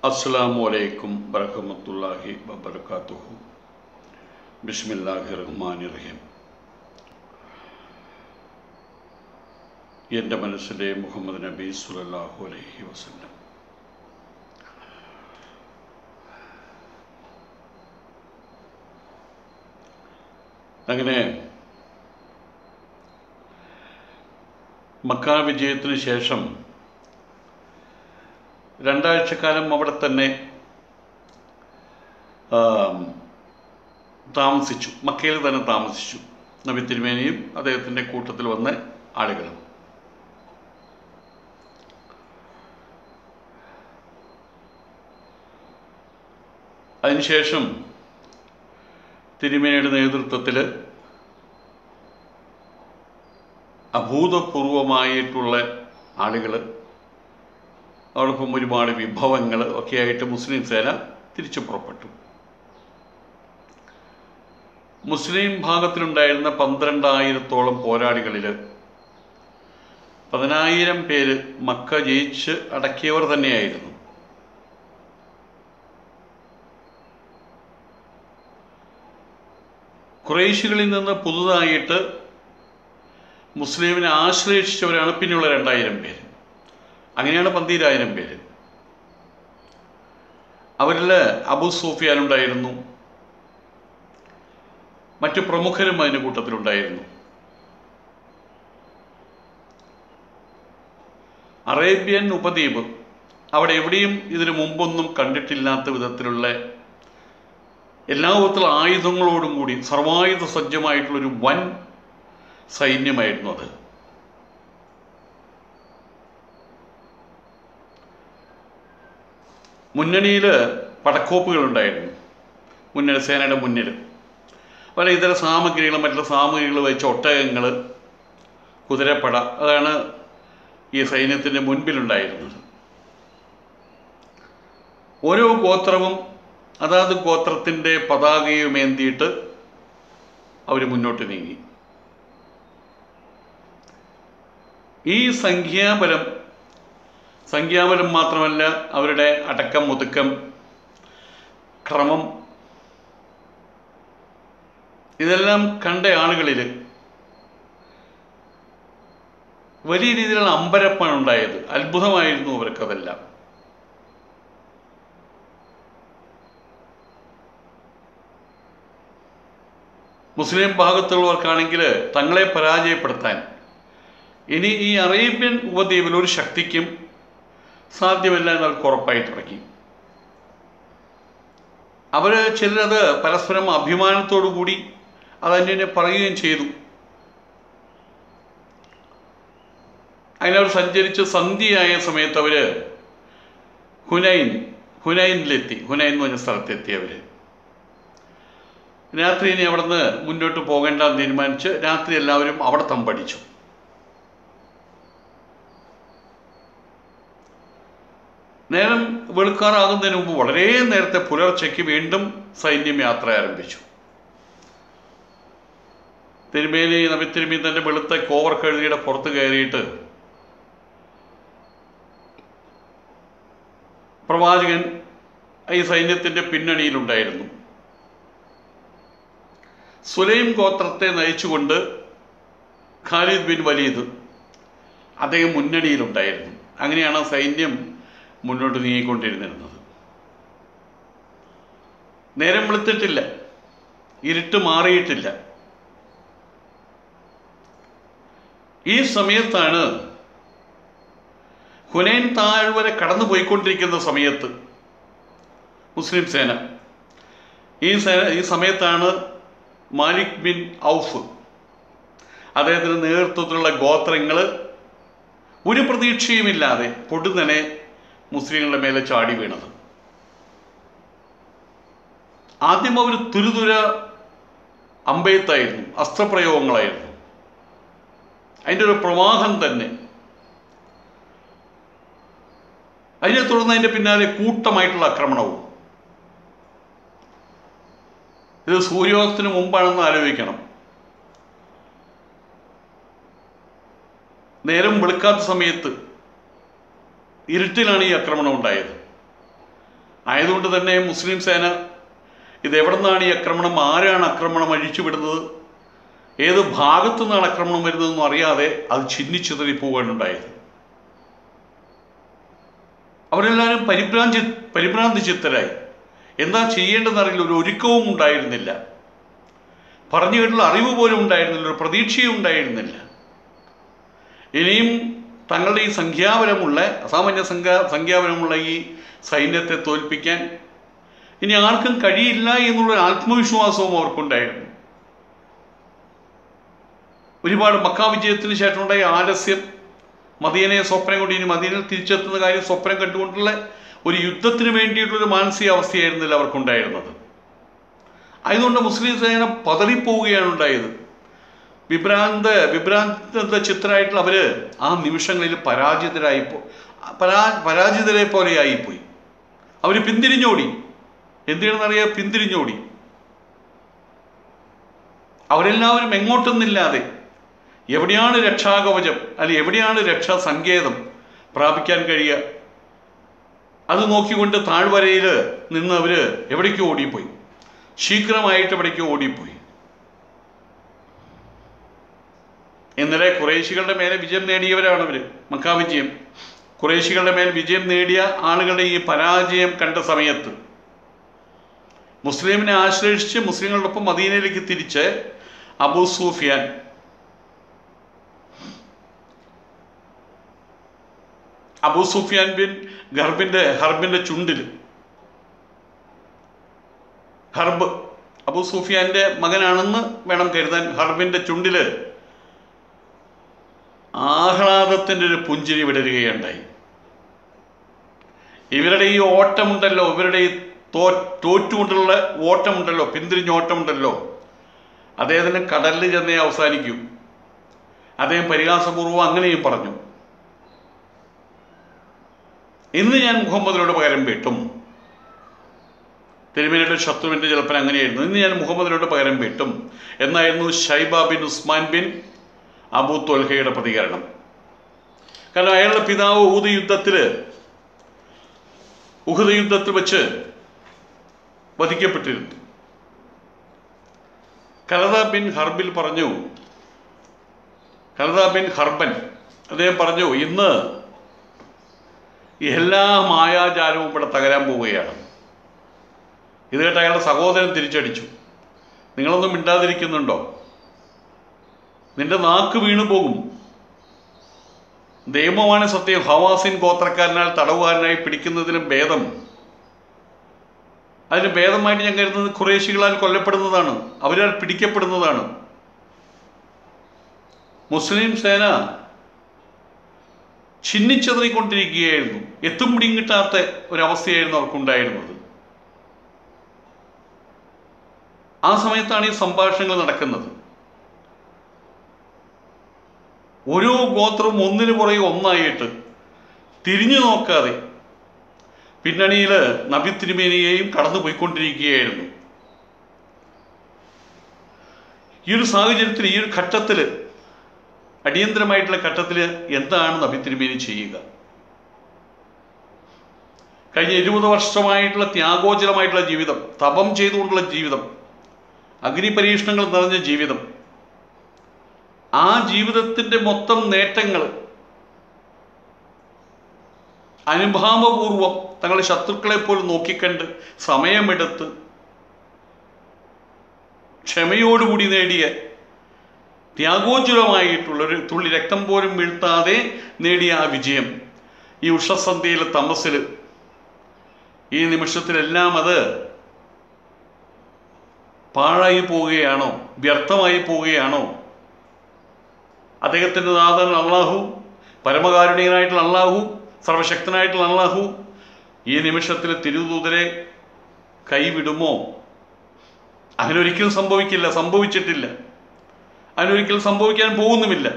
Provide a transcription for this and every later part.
അസ്സലാമു അലൈക്കും വറഹമത്തുല്ലാഹി വബർക്കാത്തുഹു ബിസ്മില്ലാഹി റഹ്മാനി റഹീം എൻ്റെ മനസ്സിലെ മുഹമ്മദ് നബി സുലല്ലാഹു അലൈഹി വസല്ലം അങ്ങനെ മക്ക വിജയത്തിന് ശേഷം രണ്ടാഴ്ചക്കാലം അവിടെ തന്നെ ആം, താമസിച്ചു മക്കയിൽ തന്നെ താമസിച്ചു നബി തിരുമേനിയും അദ്ദേഹത്തിൻ്റെ കൂട്ടത്തിൽ വന്ന ആളുകളും അതിനുശേഷം തിരുമേനിയുടെ നേതൃത്വത്തിൽ അഭൂതപൂർവമായിട്ടുള്ള ആളുകൾ അതോടൊപ്പം ഒരുപാട് വിഭവങ്ങൾ ഒക്കെ ആയിട്ട് മുസ്ലിം സേന തിരിച്ചു പുറപ്പെട്ടു മുസ്ലിം ഭാഗത്തിലുണ്ടായിരുന്ന പന്ത്രണ്ടായിരത്തോളം പോരാളികളിൽ പതിനായിരം പേര് മക്ക ജയിച്ച് അടക്കിയവർ തന്നെയായിരുന്നു കുറേശികളിൽ നിന്ന് പുതുതായിട്ട് മുസ്ലിമിനെ ആശ്രയിച്ചവരാണ് പിന്നെയുള്ള രണ്ടായിരം പേര് അങ്ങനെയാണ് പന്തീരായിരം പേര് അവരിൽ അബു സൂഫിയാൻ ഉണ്ടായിരുന്നു മറ്റു പ്രമുഖരും അതിൻ്റെ കൂട്ടത്തിലുണ്ടായിരുന്നു അറേബ്യൻ ഉപദ്വീപ് അവിടെ എവിടെയും ഇതിനു മുമ്പൊന്നും കണ്ടിട്ടില്ലാത്ത വിധത്തിലുള്ള എല്ലാ വിധത്തിലുള്ള ആയുധങ്ങളോടും കൂടി സർവായുധ സജ്ജമായിട്ടുള്ളൊരു വൻ സൈന്യമായിരുന്നു അത് മുന്നണിയിൽ പടക്കോപ്പുകൾ ഉണ്ടായിരുന്നു മുന്നണി സേനയുടെ മുന്നിൽ പല ഇതര സാമഗ്രികൾ മറ്റുള്ള സാമഗ്രികൾ വെച്ച ഒട്ടകങ്ങൾ കുതിരപ്പട അതാണ് ഈ സൈന്യത്തിൻ്റെ മുൻപിലുണ്ടായിരുന്നത് ഓരോ ഗോത്രവും അതാത് ഗോത്രത്തിൻ്റെ പതാകയുമേന്തിയിട്ട് അവർ മുന്നോട്ട് നീങ്ങി ഈ സംഖ്യാബലം സംഖ്യാബലം മാത്രമല്ല അവരുടെ അടക്കം ഒതുക്കം ക്രമം ഇതെല്ലാം കണ്ട ആളുകളിൽ വലിയ രീതിയിലുള്ള അമ്പരപ്പാണ് ഉണ്ടായത് അത്ഭുതമായിരുന്നു അവർക്കതെല്ലാം മുസ്ലിം ഭാഗത്തുള്ളവർക്കാണെങ്കിൽ തങ്ങളെ പരാജയപ്പെടുത്താൻ ഇനി ഈ അറേബ്യൻ ഉപദ്വീപിൽ ഒരു ശക്തിക്കും സാധ്യമല്ല എന്ന് അവർക്ക് ഉറപ്പായി തുടങ്ങി അവർ ചിലരത് പരസ്പരം അഭിമാനത്തോടു കൂടി അതന്നെ പറയുകയും ചെയ്തു അതിനവർ സഞ്ചരിച്ച് സന്ധ്യയായ സമയത്ത് അവർ ഹുനൈൻ ഹുനൈനിലെത്തി ഹുനൈൻ എന്ന് പറഞ്ഞ സ്ഥലത്തെത്തി അവർ രാത്രി ഇനി അവിടുന്ന് മുന്നോട്ട് പോകേണ്ട എന്ന് തീരുമാനിച്ച് രാത്രി എല്ലാവരും അവിടെ തമ്പടിച്ചു നേരം വെളുക്കാറാകുന്നതിന് മുമ്പ് വളരെ നേരത്തെ പുലർച്ചയ്ക്ക് വീണ്ടും സൈന്യം യാത്ര ആരംഭിച്ചു തിരുമേനി നബി തിരുമേനി തന്റെ വെളുത്ത കോവർ കഴുതിയുടെ പുറത്ത് കയറിയിട്ട് പ്രവാചകൻ ഈ സൈന്യത്തിന്റെ പിന്നണിയിലുണ്ടായിരുന്നു സുലൈം ഗോത്രത്തെ നയിച്ചുകൊണ്ട് ഖാലിദ് ബിൻ വലീദ് അദ്ദേഹം മുന്നണിയിലുണ്ടായിരുന്നു അങ്ങനെയാണ് സൈന്യം മുന്നോട്ട് നീങ്ങിക്കൊണ്ടിരുന്നിരുന്നത് നേരം വെളുത്തിട്ടില്ല ഇരുട്ട് മാറിയിട്ടില്ല ഈ സമയത്താണ് ഹുനൈൻ താഴ്വര കടന്നു പോയിക്കൊണ്ടിരിക്കുന്ന സമയത്ത് മുസ്ലിം സേന ഈ സേന ഈ സമയത്താണ് മാലിക് ബിൻ ഔഫ് അദ്ദേഹത്തിൻ്റെ നേതൃത്വത്തിലുള്ള ഗോത്രങ്ങൾ ഒരു പ്രതീക്ഷയുമില്ലാതെ പൊടുന്നനെ മുസ്ലിങ്ങളുടെ മേലെ ചാടി വീണത് ആദ്യം അവർ തുരുതുര അമ്പയത്തായിരുന്നു അസ്ത്രപ്രയോഗങ്ങളായിരുന്നു അതിൻ്റെ ഒരു പ്രവാഹം തന്നെ അതിനെ തുടർന്ന് അതിൻ്റെ പിന്നാലെ കൂട്ടമായിട്ടുള്ള ആക്രമണവും ഇത് സൂര്യോദയത്തിന് മുമ്പാണെന്ന് ആലോചിക്കണം നേരം വെളുക്കാത്ത സമയത്ത് ഇരുട്ടിലാണ് ഈ ആക്രമണം ഉണ്ടായത് ആയതുകൊണ്ട് തന്നെ മുസ്ലിം സേന ഇത് എവിടെ നിന്നാണ് ഈ ആക്രമണം ആരാണ് ആക്രമണം അഴിച്ചുവിടുന്നത് ഏത് ഭാഗത്തു നിന്നാണ് ആക്രമണം വരുന്നതെന്നും അറിയാതെ അത് ചിന്നിച്ചിതറി പോവുകയാണുണ്ടായത് അവരെല്ലാവരും പരിഭ്രാന്തി പരിഭ്രാന്തി ചിത്തരായി എന്താ ചെയ്യേണ്ടതെന്നറിയില്ല ഒരു ഒരുക്കവും ഉണ്ടായിരുന്നില്ല പറഞ്ഞു കേട്ടുള്ള അറിവ് പോലും ഉണ്ടായിരുന്നില്ല ഒരു പ്രതീക്ഷയും ഉണ്ടായിരുന്നില്ല ഇനിയും തങ്ങളുടെ ഈ സംഖ്യാബലമുള്ള അസാമാന്യ സംഖ്യ സംഖ്യാബലമുള്ള ഈ സൈന്യത്തെ തോൽപ്പിക്കാൻ ഇനി ആർക്കും കഴിയില്ല എന്നുള്ള ആത്മവിശ്വാസവും അവർക്കുണ്ടായിരുന്നു ഒരുപാട് മക്കാ വിജയത്തിന് ശേഷമുണ്ടായ ആലസ്യം മദീനയെ സ്വപ്നം കൊണ്ട് ഇനി മദീനയിൽ തിരിച്ചെത്തുന്ന കാര്യം സ്വപ്നം കണ്ടുകൊണ്ടുള്ള ഒരു യുദ്ധത്തിന് വേണ്ടിയിട്ടുള്ളൊരു മാനസികാവസ്ഥയായിരുന്നില്ല അവർക്കുണ്ടായിരുന്നത് ആയതുകൊണ്ട് മുസ്ലിം സേന പതറിപ്പോവുകയാണ് ഉണ്ടായത് വിഭ്രാന്ത വിഭ്രാന്ത ചിത്രമായിട്ടുള്ള അവര് ആ നിമിഷങ്ങളിൽ പരാജിതരായിപ്പോ പരാ പരാജിതരെ പോലെയായിപ്പോയി അവർ പിന്തിരിഞ്ഞോടി എന്തിനാണെന്നറിയാം പിന്തിരിഞ്ഞോടി അവരെല്ലാവരും എങ്ങോട്ടൊന്നില്ലാതെ എവിടെയാണ് രക്ഷാകവചം അല്ലെ എവിടെയാണ് രക്ഷാസങ്കേതം പ്രാപിക്കാൻ കഴിയുക അത് നോക്കിക്കൊണ്ട് താഴ്വരയിൽ നിന്ന് അവര് എവിടേക്കോ ഓടിപ്പോയി ശീഘ്രമായിട്ട് എവിടേക്കോ ഓടിപ്പോയി ഇന്നലെ കുറേശികളുടെ മേലെ വിജയം നേടിയവരാണ് അവര് മക്കാ വിജയം കുറേശികളുടെ മേൽ വിജയം നേടിയ ആളുകളുടെ ഈ പരാജയം കണ്ട സമയത്ത് മുസ്ലിമിനെ ആശ്രയിച്ച് മുസ്ലിങ്ങളോടൊപ്പം മദീനയിലേക്ക് തിരിച്ച് Abu Sufyan Abu Sufyan bin ഗർബിന്റെ ഹർബിന്റെ ചുണ്ടിൽ ഹർബ് അബൂ സുഫിയാന്റെ മകനാണെന്ന് വേണം കരുതാൻ ഹർബിന്റെ ചുണ്ടില് ആഹ്ലാദത്തിന്റെ ഒരു പുഞ്ചിരി വിടരുകയുണ്ടായി ഇവരുടെ ഈ ഓട്ടമുണ്ടല്ലോ ഇവരുടെ ഈ തോ തോറ്റുകൊണ്ടുള്ള ഓട്ടമുണ്ടല്ലോ പിന്തിരിഞ്ഞ ഓട്ടമുണ്ടല്ലോ അദ്ദേഹത്തിന് കടലിൽ ചെന്നേ അവസാനിക്കൂ അദ്ദേഹം പരിഹാസപൂർവ്വം അങ്ങനെയും പറഞ്ഞു ഇന്ന് ഞാൻ മുഹമ്മദിനോട് പകരം വീട്ടും തിരുമേനിയുടെ ശത്രുവിൻ്റെ ചിലപ്പോൾ അങ്ങനെയായിരുന്നു ഇന്ന് ഞാൻ മുഹമ്മദിനോട് പകരം വീട്ടും എന്നായിരുന്നു Shaiba bin Usman bin Abu ത്വൽഹയുടെ പ്രതികരണം കാരണം അയാളുടെ പിതാവ് ഊത് യുദ്ധത്തിൽ ഉഹുദ് യുദ്ധത്തിൽ വെച്ച് വധിക്കപ്പെട്ടിരുന്നു കലത ബിൻ ഹർബിൽ പറഞ്ഞു കലത ബിൻ ഹർബൻ അദ്ദേഹം പറഞ്ഞു ഇന്ന് എല്ലാ മായാജാലവും ഇവിടെ തകരാൻ പോവുകയാണ് ഇത് കേട്ട് അയാളുടെ സഹോദരൻ തിരിച്ചടിച്ചു നിങ്ങളൊന്നും മിണ്ടാതിരിക്കുന്നുണ്ടോ നിന്റെ നാക്ക് വീണു പോകും ദൈവമാണ് സത്യം ഹവാസിൻ ഗോത്രക്കാരനാൽ തടവുകാരനായി പിടിക്കുന്നതിനും ഭേദം അതിന് ഭേദമായിട്ട് ഞാൻ കരുതുന്നത് കുറേശികളാൽ കൊല്ലപ്പെടുന്നതാണ് അവരാൽ പിടിക്കപ്പെടുന്നതാണ് മുസ്ലിം സേന ചിന്നിച്ചെതറിക്കൊണ്ടിരിക്കുകയായിരുന്നു എത്തും പിടിയും കിട്ടാത്ത ഒരവസ്ഥയായിരുന്നു അവർക്കുണ്ടായിരുന്നത് ആ സമയത്താണ് ഈ സംഭാഷണങ്ങൾ നടക്കുന്നത് ഓരോ ഗോത്രവും ഒന്നിനു പുറകെ ഒന്നായിട്ട് തിരിഞ്ഞു നോക്കാതെ പിന്നണിയിൽ നബി തിരുമേനിയെയും കടന്നു പോയിക്കൊണ്ടിരിക്കുകയായിരുന്നു ഈ ഒരു സാഹചര്യത്തിൽ ഈ ഒരു ഘട്ടത്തിൽ അടിയന്തരമായിട്ടുള്ള ഘട്ടത്തിൽ എന്താണ് നബി തിരുമേനി ചെയ്യുക കഴിഞ്ഞ ഇരുപത് വർഷമായിട്ടുള്ള ത്യാഗോചരമായിട്ടുള്ള ജീവിതം തപം ചെയ്തുകൊണ്ടുള്ള ജീവിതം അഗ്നിപരീക്ഷണങ്ങൾ നിറഞ്ഞ ജീവിതം ആ ജീവിതത്തിന്റെ മൊത്തം നേട്ടങ്ങൾ അനുഭാവപൂർവം തങ്ങളുടെ ശത്രുക്കളെ പോലും നോക്കിക്കണ്ട് സമയമെടുത്ത് ക്ഷമയോടുകൂടി നേടിയ ത്യാഗോജ്വലമായിട്ടുള്ളൊരു തുള്ളി രക്തം പോലും വീഴ്ത്താതെ നേടിയ ആ വിജയം ഈ ഉഷസന്ധ്യയിലെ തമസിൽ ഈ നിമിഷത്തിലെല്ലാം അത് പാഴായി പോവുകയാണോ വ്യർത്ഥമായി പോവുകയാണോ അദ്ദേഹത്തിൻ്റെ നാഥൻ അള്ളാഹു പരമകാരുണികനായിട്ടുള്ള അള്ളാഹു സർവശക്തനായിട്ടുള്ള അള്ളാഹു ഈ നിമിഷത്തിൽ തിരുദൂതരെ കൈവിടുമോ അങ്ങനെ ഒരിക്കലും സംഭവിക്കില്ല സംഭവിച്ചിട്ടില്ല അതിനൊരിക്കലും സംഭവിക്കാൻ പോകുന്നുമില്ല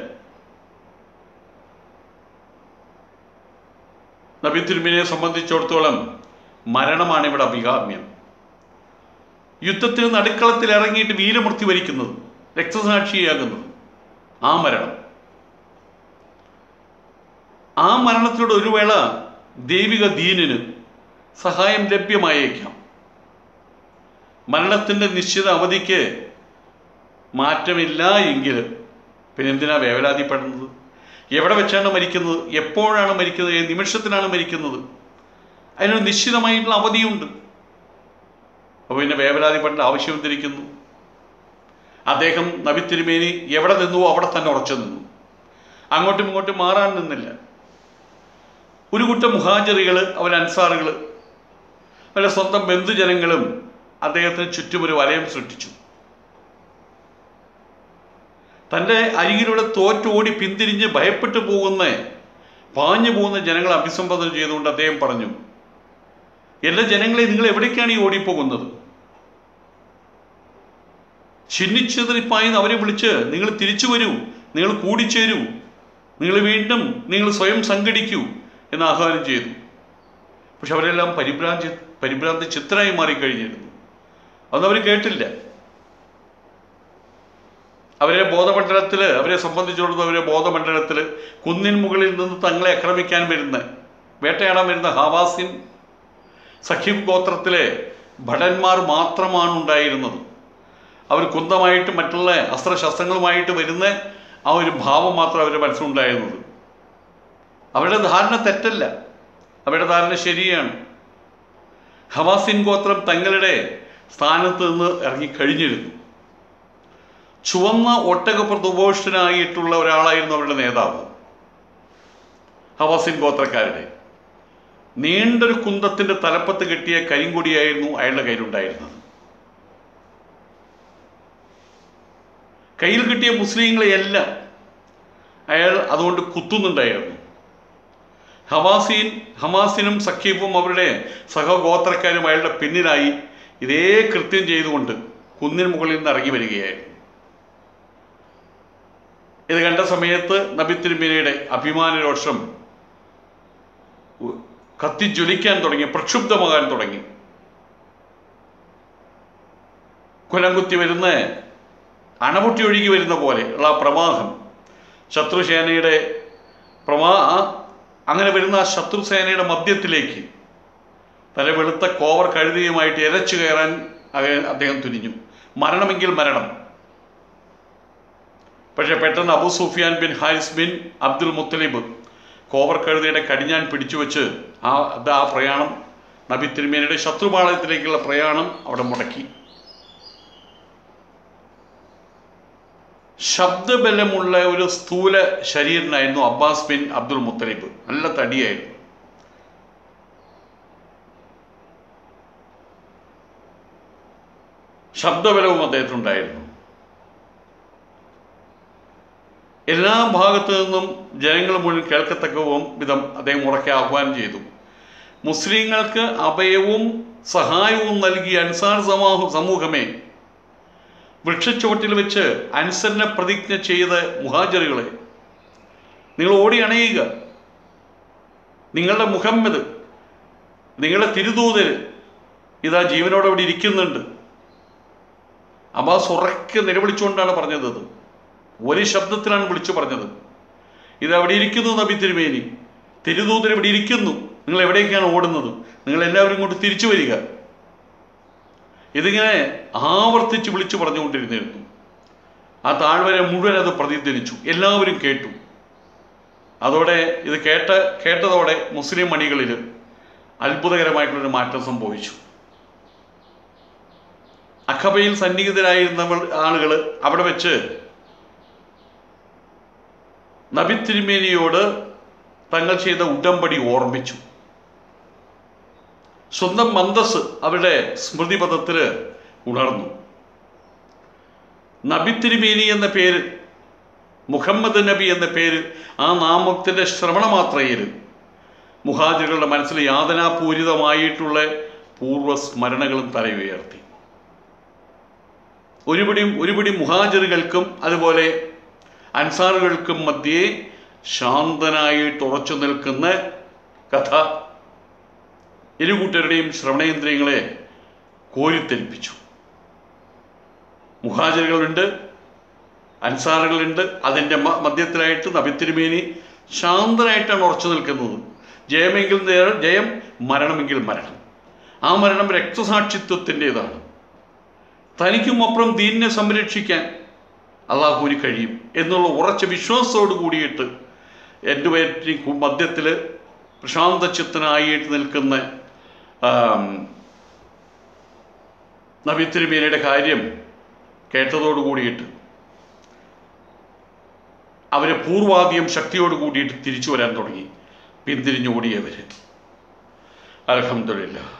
നബി തിരുമിനെ സംബന്ധിച്ചിടത്തോളം മരണമാണ് ഇവിടെ അഭികാമ്യം യുദ്ധത്തിന് നടുക്കളത്തിൽ ഇറങ്ങിയിട്ട് വീരമൃത്യു വരിക്കുന്നത് രക്തസാക്ഷിയാകുന്നത് ആ മരണം ആ മരണത്തിലൂടെ ഒരു വേള ദൈവിക ദീനിന് സഹായം ലഭ്യമായേക്കാം മരണത്തിൻ്റെ നിശ്ചിത അവധിക്ക് മാറ്റമില്ല എങ്കിൽ പിന്നെ എന്തിനാ വേവലാതിപ്പെടുന്നത് എവിടെ വെച്ചാണ് മരിക്കുന്നത് എപ്പോഴാണ് മരിക്കുന്നത് ഏത് നിമിഷത്തിലാണ് മരിക്കുന്നത് അതിനൊരു നിശ്ചിതമായിട്ടുള്ള അവധിയുണ്ട് അപ്പോൾ പിന്നെ വേവലാതിപ്പെടേണ്ട ആവശ്യം എന്തിരിക്കുന്നു അദ്ദേഹം നബി തിരുമേനി എവിടെ നിന്നുവോ അവിടെ തന്നെ ഉറച്ചു നിന്നു അങ്ങോട്ടും ഇങ്ങോട്ടും മാറാൻ നിന്നില്ല ഒരു കൂട്ടം മുഹാജറികൾ അവർ അൻസാറുകൾ അവരുടെ സ്വന്തം ബന്ധുജനങ്ങളും അദ്ദേഹത്തിന് ചുറ്റും ഒരു വലയം സൃഷ്ടിച്ചു തൻ്റെ അരികിലൂടെ തോറ്റോടി പിന്തിരിഞ്ഞ് ഭയപ്പെട്ടു പോകുന്ന പാഞ്ഞു പോകുന്ന ജനങ്ങളെ അഭിസംബോധന ചെയ്തുകൊണ്ട് അദ്ദേഹം പറഞ്ഞു എല്ലാ ജനങ്ങളെ നിങ്ങൾ എവിടേക്കാണ് ഈ ഓടിപ്പോകുന്നത് ചിന്നിച്ചെതിരിപ്പായി അവരെ വിളിച്ച് നിങ്ങൾ തിരിച്ചു വരൂ നിങ്ങൾ കൂടിച്ചേരൂ നിങ്ങൾ വീണ്ടും നിങ്ങൾ സ്വയം സംഘടിക്കൂ എന്ന് ആഹ്വാനം ചെയ്തു പക്ഷെ അവരെല്ലാം പരിഭ്രാന്തി പരിഭ്രാന്തി ചിത്രമായി മാറിക്കഴിഞ്ഞിരുന്നു അതൊന്നും അവർ കേട്ടില്ല അവരെ ബോധമണ്ഡലത്തിൽ അവരെ സംബന്ധിച്ചിടത്തോളം അവരെ ബോധമണ്ഡലത്തിൽ കുന്നിൻ മുകളിൽ നിന്ന് തങ്ങളെ ആക്രമിക്കാൻ വരുന്ന വേട്ടയാടാൻ വരുന്ന ഹവാസിൻ സഖീബ് ഗോത്രത്തിലെ ഭടന്മാർ മാത്രമാണ് ഉണ്ടായിരുന്നത് അവർ കുന്തമായിട്ട് മറ്റുള്ള അസ്ത്രശസ്ത്രങ്ങളുമായിട്ട് വരുന്ന ആ ഒരു ഭാവം മാത്രം അവരുടെ മനസ്സിലുണ്ടായിരുന്നത് അവരുടെ ധാരണ തെറ്റല്ല അവരുടെ ധാരണ ശരിയാണ് ഹവാസിൻ ഗോത്രം തങ്ങളുടെ സ്ഥാനത്ത് നിന്ന് ഇറങ്ങിക്കഴിഞ്ഞിരുന്നു ചുവന്ന ഒട്ടകപ്രതുപോഷനായിട്ടുള്ള ഒരാളായിരുന്നു അവരുടെ നേതാവ് ഹവാസിൻ ഗോത്രക്കാരുടെ നീണ്ടൊരു കുന്തത്തിന്റെ തലപ്പത്ത് കെട്ടിയ കരിങ്കൊടിയായിരുന്നു അയാളുടെ കയ്യിലുണ്ടായിരുന്നത് കയ്യിൽ കിട്ടിയ മുസ്ലിങ്ങളെയെല്ലാം അയാൾ അതുകൊണ്ട് കുത്തുന്നുണ്ടായിരുന്നു ഹവാസീൻ ഹമാസിനും സഖീഫും അവരുടെ സഹഗോത്രക്കാരും അയാളുടെ പിന്നിലായി ഇതേ കൃത്യം ചെയ്തുകൊണ്ട് കുന്നിന് മുകളിൽ നിന്ന് ഇറങ്ങി വരികയായിരുന്നു ഇത് കണ്ട സമയത്ത് നബി തിരുമേനിയുടെ അഭിമാനരോഷം കത്തിജ്വലിക്കാൻ തുടങ്ങി പ്രക്ഷുബ്ധമാകാൻ തുടങ്ങി കുലം കുത്തി വരുന്ന അണപൊട്ടി ഒഴുകി വരുന്ന പോലെ ഉള്ള ആ പ്രവാഹം ശത്രുസേനയുടെ പ്രമാ അങ്ങനെ വരുന്ന ആ ശത്രുസേനയുടെ മധ്യത്തിലേക്ക് തല വെളുത്ത കോവർ കഴുതിയുമായിട്ട് ഇരച്ചു കയറാൻ അയ- അദ്ദേഹം തുനിഞ്ഞു മരണമെങ്കിൽ മരണം പക്ഷെ പെട്ടെന്ന് Abu Sufyan bin Haris bin Abdul Muttalib കോവർ കഴുതയുടെ കടിഞ്ഞാൻ പിടിച്ചു വെച്ച് ആ അത് ആ പ്രയാണം നബി തിരുമേനിയുടെ ശത്രുപാളയത്തിലേക്കുള്ള പ്രയാണം അവിടെ മുടക്കി ശബ്ദബലമുള്ള ഒരു സ്ഥൂല ശരീരനായിരുന്നു അബ്ബാസ് ബിൻ അബ്ദുൽ മുത്തലിബ് നല്ല തടിയായിരുന്നു ശബ്ദബലവും അദ്ദേഹത്തിനുണ്ടായിരുന്നു എല്ലാ ഭാഗത്തു നിന്നും ജനങ്ങൾ മുഴുവൻ കേൾക്കത്തക്കവും വിധം അദ്ദേഹം ഉറക്കെ ആഹ്വാനം ചെയ്തു മുസ്ലിങ്ങൾക്ക് അഭയവും സഹായവും നൽകിയ അൻസാർ സമൂഹ സമൂഹമേ വൃക്ഷച്ചുവട്ടിൽ വെച്ച് അനുസരണ പ്രതിജ്ഞ ചെയ്ത മുഹാജറുകളെ നിങ്ങൾ ഓടി അണയുക നിങ്ങളുടെ മുഹമ്മദ് നിങ്ങളുടെ തിരുദൂതര് ഇതാ ജീവനോടെ അവിടെ ഇരിക്കുന്നുണ്ട് അബ്ബാസ് ഉറക്കെ നിലവിളിച്ചുകൊണ്ടാണ് പറഞ്ഞത് ഇത് ഒരു ശബ്ദത്തിലാണ് വിളിച്ചു പറഞ്ഞത് ഇത് അവിടെ ഇരിക്കുന്നു നബി തിരുമേനി തിരുദൂതർ ഇവിടെ ഇരിക്കുന്നു നിങ്ങൾ എവിടേക്കാണ് ഓടുന്നത് നിങ്ങൾ എല്ലാവരും ഇങ്ങോട്ട് തിരിച്ചു വരിക ഇതിങ്ങനെ ആവർത്തിച്ച് വിളിച്ചു പറഞ്ഞുകൊണ്ടിരുന്നിരുന്നു ആ താഴ്വര മുഴുവൻ അത് പ്രതിധ്വനിച്ചു എല്ലാവരും കേട്ടു അതോടെ ഇത് കേട്ട കേട്ടതോടെ മുസ്ലിം മണികളിൽ അത്ഭുതകരമായിട്ടുള്ളൊരു മാറ്റം സംഭവിച്ചു അഖബയിൽ സന്നിഹിതരായിരുന്ന ആളുകൾ അവിടെ വെച്ച് നബി തിരുമേനിയോട് തങ്ങൾ ചെയ്ത ഉടമ്പടി ഓർമ്മിച്ചു സ്വന്തം മന്ദസ് അവരുടെ സ്മൃതിപഥത്തിൽ ഉണർന്നു നബി തിരുമേനി എന്ന പേര് മുഹമ്മദ് നബി എന്ന പേര് ആ നാമത്തിൻ്റെ ശ്രവണമാത്രയിൽ മുഹാജികളുടെ മനസ്സിൽ യാതനാപൂരിതമായിട്ടുള്ള പൂർവ്വ സ്മരണകളും തലയുയർത്തി ഒരുപിടി ഒരുപിടി മുഹാജിറുകൾക്കും അതുപോലെ അൻസാറുകൾക്കും മധ്യേ ശാന്തനായിട്ട് ഉറച്ചു നിൽക്കുന്ന കഥ ഇരുകൂട്ടരുടെയും ശ്രവണേന്ദ്രിയങ്ങളെ കോരിത്തെലിപ്പിച്ചു മുഹാജറുകളുണ്ട് അൻസാറുകളുണ്ട് അതിൻ്റെ മ- മധ്യത്തിലായിട്ട് നബിത്തിരുമേനി ശാന്തനായിട്ടാണ് ഉറച്ചു നിൽക്കുന്നത് ജയമെങ്കിൽ നേ- ജയം മരണമെങ്കിൽ മരണം ആ മരണം രക്തസാക്ഷിത്വത്തിൻ്റെതാണ് തനിക്കും അപ്പുറം ദീനിനെ സംരക്ഷിക്കാൻ അള്ളാഹുവിന് കഴിയും എന്നുള്ള ഉറച്ച വിശ്വാസത്തോട് കൂടിയിട്ട് എൻ്റെ പേരിന് മധ്യത്തിൽ പ്രശാന്ത ചിത്തനായിട്ട് നിൽക്കുന്ന ആം, നബി തിരുമേനിയുടെ കാര്യം കേട്ടതോട് കൂടിയിട്ട് അവരെ പൂർവാധികം ശക്തിയോട് കൂടിയിട്ട് തിരിച്ചു വരാൻ തുടങ്ങി പിന്തിരിഞ്ഞോടിയവർ അലഹമില്ല